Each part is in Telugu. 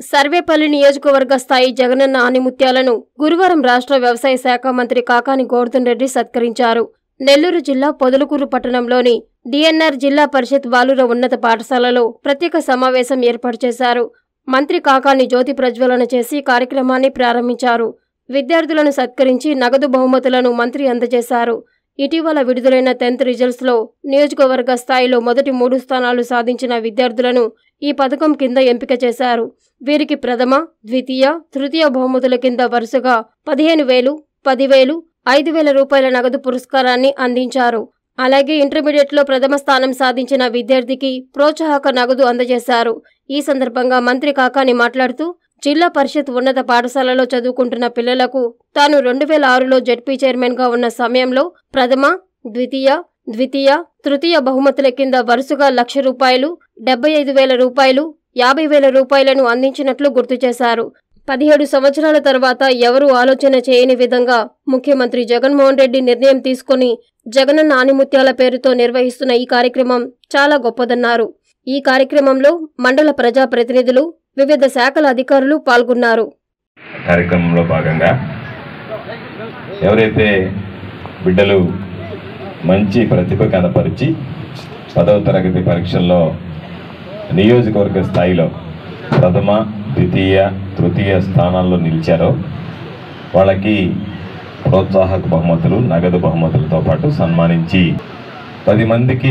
సర్వేపల్లి నియోజకవర్గ స్థాయి జగనన్న ఆనిముత్యాలను గురువారం రాష్ట్ర వ్యవసాయ శాఖ మంత్రి కాకాని గోవర్ధన్ రెడ్డి సత్కరించారు నెల్లూరు జిల్లా పొదలకూరు పట్టణంలోని డిఎన్ఆర్ జిల్లా పరిషత్ బాలుర ఉన్నత పాఠశాలలో ప్రత్యేక సమావేశం ఏర్పాటు చేశారు మంత్రి కాకాని జ్యోతి ప్రజ్వలన చేసి కార్యక్రమాన్ని ప్రారంభించారు విద్యార్థులను సత్కరించి నగదు బహుమతులను మంత్రి అందజేశారు ఇటీవల విడుదలైన టెన్త్ రిజల్ట్స్లో నియోజకవర్గ స్థాయిలో మొదటి మూడు స్థానాలు సాధించిన విద్యార్థులను ఈ పథకం కింద ఎంపిక చేశారు వీరికి ప్రథమ ద్వితీయ తృతీయ బహుమతుల కింద వరుసగా పదిహేను వేలు పదివేలు ఐదు వేల రూపాయల నగదు పురస్కారాన్ని అందించారు అలాగే ఇంటర్మీడియట్లో ప్రథమ స్థానం సాధించిన విద్యార్థికి ప్రోత్సాహక నగదు అందజేశారు ఈ సందర్భంగా మంత్రి కాకాని మాట్లాడుతూ జిల్లా పరిషత్ ఉన్నత పాఠశాలలో చదువుకుంటున్న పిల్లలకు తాను రెండు వేల ఆరులో జడ్పీ చైర్మన్గా ఉన్న సమయంలో ప్రథమ ద్వితీయ ద్వితీయ తృతీయ బహుమతుల కింద వరుసగా లక్ష రూపాయలు డెబ్బై ఐదు వేల రూపాయలు యాభై వేల రూపాయలను అందించినట్లు గుర్తు చేశారు పదిహేడు సంవత్సరాల తర్వాత ఎవరూ ఆలోచన చేయని విధంగా ముఖ్యమంత్రి జగన్మోహన్ రెడ్డి నిర్ణయం తీసుకుని జగనన్న ఆనిముత్యాల పేరుతో నిర్వహిస్తున్న ఈ కార్యక్రమం చాలా గొప్పదన్నారు ఈ కార్యక్రమంలో మండల ప్రజాప్రతినిధులు వివిధ శాఖల అధికారులు పాల్గొన్నారు కార్యక్రమంలో భాగంగా ఎవరైతే బిడ్డలు మంచి ప్రతిభ కనపరిచి పదవ తరగతి పరీక్షల్లో నియోజకవర్గ స్థాయిలో ప్రథమ ద్వితీయ తృతీయ స్థానాల్లో నిలిచారో వాళ్ళకి ప్రోత్సాహక బహుమతులు నగదు బహుమతులతో పాటు సన్మానించి పది మందికి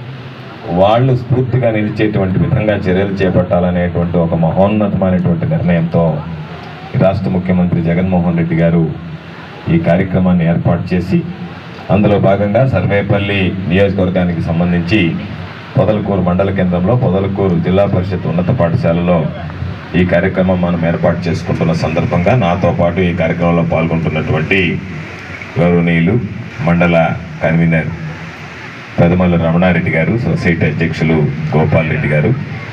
వాళ్ళు స్ఫూర్తిగా నిలిచేటువంటి విధంగా చర్యలు చేపట్టాలనేటువంటి ఒక మహోన్నతమైనటువంటి నిర్ణయంతో ఈ రాష్ట్ర ముఖ్యమంత్రి జగన్మోహన్ రెడ్డి గారు ఈ కార్యక్రమాన్ని ఏర్పాటు చేసి అందులో భాగంగా సర్వేపల్లి నియోజకవర్గానికి సంబంధించి పొదలకూరు మండల కేంద్రంలో పొదలకూరు జిల్లా పరిషత్ ఉన్నత పాఠశాలలో ఈ కార్యక్రమం మనం ఏర్పాటు చేసుకుంటున్న సందర్భంగా నాతో పాటు ఈ కార్యక్రమంలో పాల్గొంటున్నటువంటి గౌరవనీయులు మండల కన్వీనర్ పెదమల్ల రమణారెడ్డి గారు సొసైటీ అధ్యక్షులు గోపాల్ రెడ్డి గారు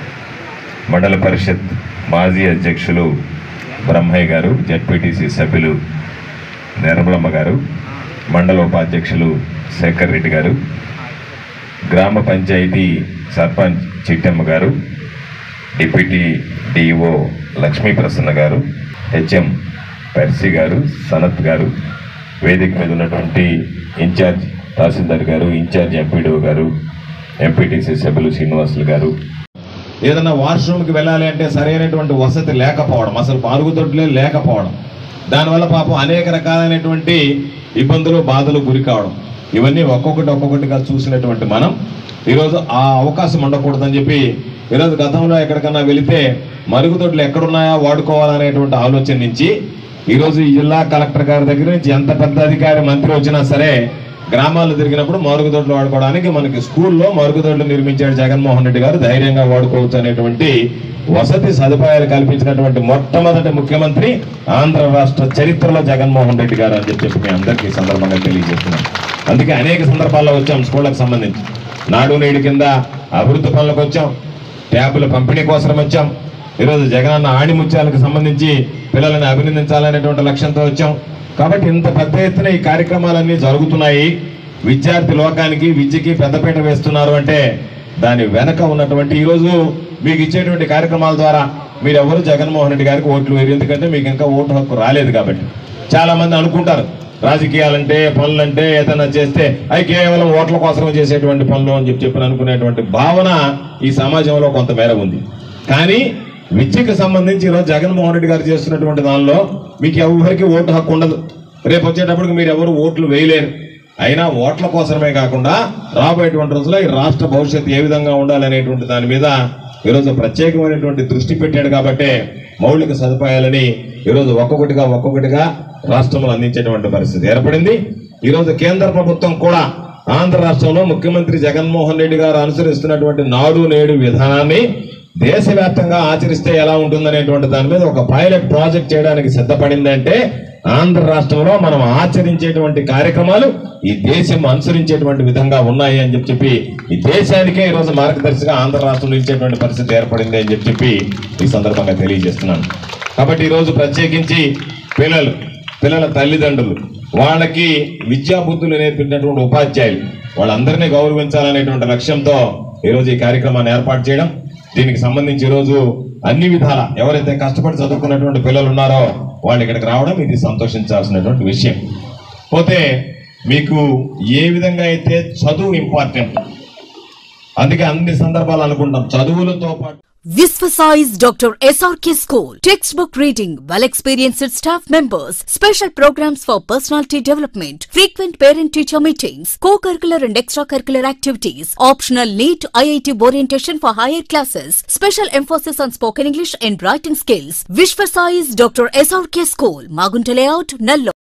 మండల పరిషత్ మాజీ అధ్యక్షులు బ్రహ్మయ్య గారు జడ్పీటీసీ సభ్యులు నిర్మలమ్మ గారు మండల ఉపాధ్యక్షులు శేఖర్ రెడ్డి గారు గ్రామ పంచాయతీ సర్పంచ్ చిట్టమ్మ గారు డిప్యూటీ డిఓ లక్ష్మీ ప్రసన్న గారు హెచ్ఎం పెర్సీ గారు సనత్ గారు వేదిక మీద ఉన్నటువంటి ఇన్ఛార్జ్ తహసీల్దార్ గారు ఇన్ఛార్జ్ ఎంపీడీఓ గారు ఎంపీటీసీ సభ్యులు శ్రీనివాసులు గారు ఏదైనా వాష్రూమ్కి వెళ్ళాలి అంటే సరైనటువంటి వసతి లేకపోవడం అసలు పారుగుదొడ్లే లేకపోవడం దానివల్ల పాపం అనేక రకాలైనటువంటి ఇబ్బందులు బాధలు గురి కావడం ఇవన్నీ ఒక్కొక్కటి ఒక్కొక్కటిగా చూసినటువంటి మనం ఈరోజు ఆ అవకాశం ఉండకూడదని చెప్పి ఈరోజు గతంలో ఎక్కడికన్నా వెళితే మరుగుదొడ్లు ఎక్కడున్నాయా వాడుకోవాలనేటువంటి ఆలోచన నుంచి ఈరోజు ఈ జిల్లా కలెక్టర్ గారి దగ్గర నుంచి ఎంత పెద్ద అధికారి మంత్రి వచ్చినా సరే గ్రామాల్లో తిరిగినప్పుడు మరుగుదొడ్లు వాడుకోవడానికి మనకి స్కూల్లో మరుగుదొడ్లు నిర్మించాడు జగన్మోహన్ రెడ్డి గారు ధైర్యంగా వాడుకోవచ్చు అనేటువంటి వసతి సదుపాయాలు కల్పించినటువంటి మొట్టమొదటి ముఖ్యమంత్రి ఆంధ్ర రాష్ట్ర చరిత్రలో జగన్మోహన్ రెడ్డి గారు అని చెప్పి మీ అందరికీ ఈ సందర్భంగా తెలియజేస్తున్నాం అందుకే అనేక సందర్భాల్లో వచ్చాం స్కూళ్ళకి సంబంధించి నాడు నేడు కింద అభివృద్ధి పనులకు వచ్చాం ట్యాబుల పంపిణీ కోసం వచ్చాం ఈరోజు జగనన్న ఆణిముత్యాలకు సంబంధించి పిల్లలను అభినందించాలనేటువంటి లక్ష్యంతో వచ్చాం కాబట్టి ఇంత పెద్ద ఎత్తున ఈ కార్యక్రమాలన్నీ జరుగుతున్నాయి విద్యార్థి లోకానికి విద్యకి పెద్దపీట వేస్తున్నారు అంటే దాని వెనక ఉన్నటువంటి ఈరోజు మీకు ఇచ్చేటువంటి కార్యక్రమాల ద్వారా మీరు ఎవరు జగన్మోహన్ రెడ్డి గారికి ఓట్లు వేరు ఎందుకంటే మీకు ఇంకా ఓటు హక్కు రాలేదు కాబట్టి చాలా మంది అనుకుంటారు రాజకీయాలంటే పనులంటే ఏదైనా చేస్తే అవి కేవలం ఓట్ల కోసం చేసేటువంటి పనులు అని చెప్పి చెప్పి అనుకునేటువంటి భావన ఈ సమాజంలో కొంతమేర ఉంది కానీ విద్యకు సంబంధించి ఈరోజు జగన్మోహన్ రెడ్డి గారు చేస్తున్నటువంటి దానిలో మీకు ఎవరికి ఓటు హక్కు ఉండదు రేపు వచ్చేటప్పటికి మీరు ఎవరు ఓట్లు వేయలేరు అయినా ఓట్ల కోసమే కాకుండా రాబోయేటువంటి రోజుల్లో ఈ రాష్ట్ర భవిష్యత్తు ఏ విధంగా ఉండాలనేటువంటి దాని మీద ఈరోజు ప్రత్యేకమైనటువంటి దృష్టి పెట్టాడు కాబట్టి మౌలిక సదుపాయాలని ఈరోజు ఒక్కొక్కటిగా ఒక్కొక్కటిగా రాష్ట్రంలో అందించేటువంటి పరిస్థితి ఏర్పడింది ఈరోజు కేంద్ర ప్రభుత్వం కూడా ఆంధ్ర రాష్ట్రంలో ముఖ్యమంత్రి జగన్మోహన్ రెడ్డి గారు అనుసరిస్తున్నటువంటి నాడు నేడు విధానాన్ని దేశవ్యాప్తంగా ఆచరిస్తే ఎలా ఉంటుందనేటువంటి దాని మీద ఒక పైలట్ ప్రాజెక్ట్ చేయడానికి సిద్ధపడిందంటే ఆంధ్ర రాష్ట్రంలో మనం ఆచరించేటువంటి కార్యక్రమాలు ఈ దేశం అనుసరించేటువంటి విధంగా ఉన్నాయి అని చెప్పి చెప్పి ఈ దేశానికే ఈరోజు మార్గదర్శిగా ఆంధ్ర రాష్ట్రం నిలిచేటువంటి పరిస్థితి ఏర్పడింది అని చెప్పి చెప్పి ఈ సందర్భంగా తెలియజేస్తున్నాను కాబట్టి ఈరోజు ప్రత్యేకించి పిల్లలు పిల్లల తల్లిదండ్రులు వాళ్ళకి విద్యా బుద్ధులు నేర్పినటువంటి ఉపాధ్యాయులు వాళ్ళందరినీ గౌరవించాలనేటువంటి లక్ష్యంతో ఈరోజు ఈ కార్యక్రమాన్ని ఏర్పాటు చేయడం దీనికి సంబంధించి ఈరోజు అన్ని విధాల ఎవరైతే కష్టపడి చదువుకున్నటువంటి పిల్లలు ఉన్నారో వాళ్ళు ఇక్కడికి రావడం ఇది సంతోషించాల్సినటువంటి విషయం పోతే మీకు ఏ విధంగా అయితే చదువు ఇంపార్టెంట్ అందుకే అన్ని సందర్భాలు అనుకుంటాం చదువులతో పాటు Visvasize Dr. SRK School. Textbook reading, well experienced staff members, special programs for personality development, frequent parent teacher meetings, co curricular and extracurricular activities, optional NEET IIT orientation for higher classes, special emphasis on spoken English and writing skills. Visvasize Dr. SRK School, Magunta Layout, Nallo.